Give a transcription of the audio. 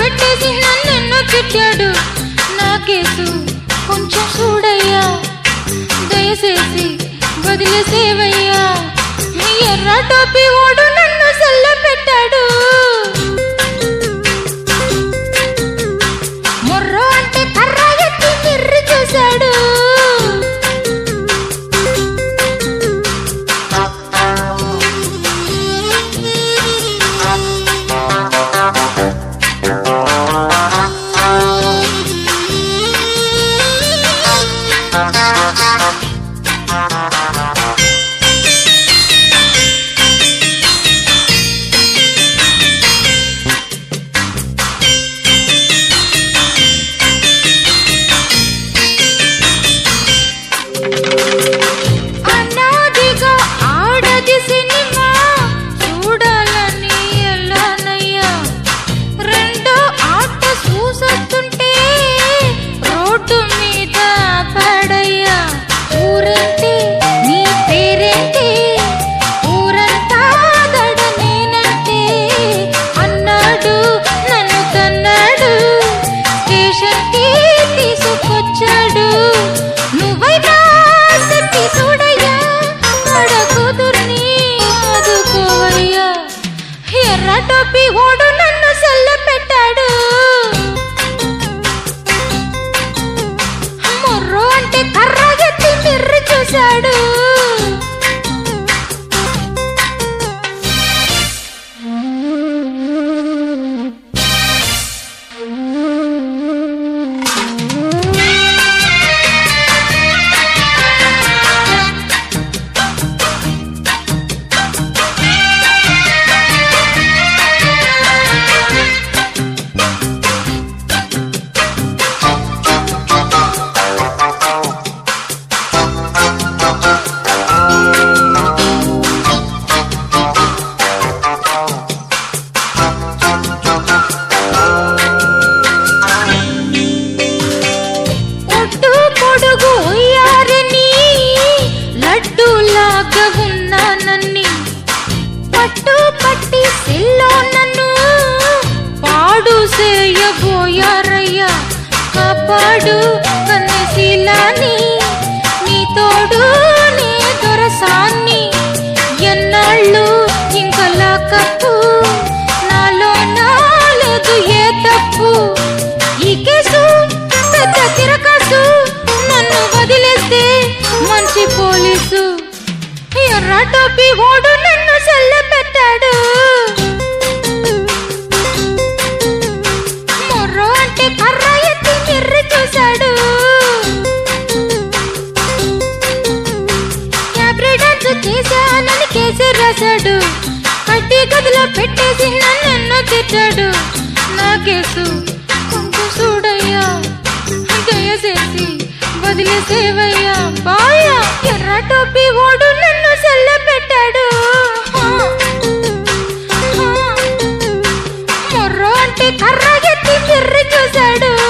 పెట్టేసి నన్నెన్నో తిట్టాడు నా కేసు కొంచెం చూడయ్యా దయచేసి వదిలేసేవయ్యా ఎర్ర టోపీ ఓడు నన్ను సల్ల పెట్టాడు మొర్రో అంటే కర్ర ఎత్తి మిర్రి చూశాడు అనాదిగా ఆడది సినిమా చూడాలని ఎలానయ్యా రెండో ఆట చూసొస్తుంటే రోడ్డు మీద పడయ్యా ఊరంటే నీ పేరేంటి ఊరంతా దడ నేనంటే అన్నాడు నన్ను తన్నాడు స్టేషన్కి తీసుకొచ్చాడు నువ్వైనా శక్తి చూడయ్యా ఆడ కూతుర్ని ఆదుకోవయ్యా ఎర్ర టోపీ ఓడు నన్ను సల్ల పెట్టాడు మొర్రో అంటే కర్ర ఎత్తి మిర్రి చూశాడు ఒట్టు పొడుగు ఉయ్యారని లడ్డూలాగా ఉన్నానని పట్టు పట్టి సిల్లో నన్ను పాడు చేయబోయారయ్యా కాపాడు కన్నశీలాని నీ తోడు నీ దొరసాన్ని ఎన్నాళ్ళు ఇంకా లాకప్పు నాలో నాలేదు ఏ తప్పు ఈ కేసు పెద్ద తిరకాసు నన్ను వదిలేస్తే మంచి పోలీసు ఎర్ర టోపీ ఓడు నన్ను సెల్ల పెట్టాడు మొర్రో అంటే కర్ర ఎత్తి మిర్రి చూశాడు క్యాబ్రెడన్స్ చేశానని కేసు రాశాడు కట్టి గదిలో పెట్టేసి నన్నెన్నో తిట్టాడు నా కేసు కొంచెం చూడయ్యా దయచేసి వదిలేసేవయ్యా బాయా ఎర్ర టోపీ ఓడు నన్ను సెల్ల పెట్టాడు హా, హా. మొర్రో అంటే కర్ర ఎత్తి మిర్రి చూశాడు